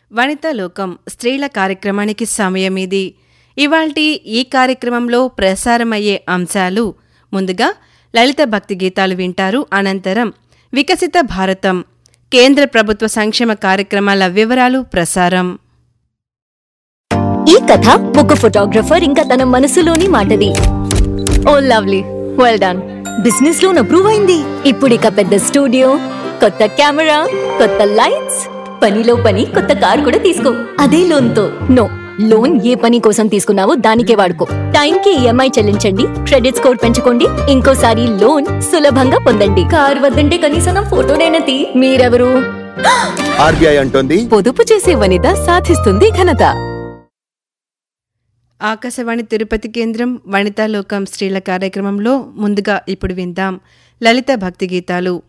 వనితా లోకం స్త్రీల కార్యక్రమానికి సమయం ఇది ఇవాల్టి ఈ కార్యక్రమంలో ప్రసారమయ్యే అంశాలు ముందుగా లలిత భక్తి గీతాలు వింటారు అనంతరం వికసిత భారతం కేంద్ర ప్రభుత్వ సంక్షేమ కార్యక్రమాల వివరాలు ప్రసారం ఈ కథ ఒక ఫోటోగ్రఫర్ ఇంకా తన మనసులోని మాటది ఓ lovely well done business loan approve అయింది ఇప్పుడు ఇక పెద్ద స్టూడియో కొత్త కెమెరా కొత్త లైట్స్ పనిలో పని కొత్త కార్ కూడా తీసుకో అదే లోన్ తో నో లోన్ ఏ పని కోసం తీసుకున్నావో దానికే వాడుకో టైం కి ఈఎంఐ చెల్లించండి క్రెడిట్ స్కోర్ పెంచుకోండి ఇంకోసారి లోన్ సులభంగా పొందండి కార్ వద్దంటే కనీసం నా ఫోటోనైనా తీ మీరెవరు ఆర్బీఐ అంటోంది పొదుపు చేసే వనిత సాధిస్తుంది ఘనత ఆకాశవాణి తిరుపతి కేంద్రం వనితా లోకం స్త్రీల కార్యక్రమంలో ముందుగా ఇప్పుడు విందాం లలిత భక్తి గీతాలు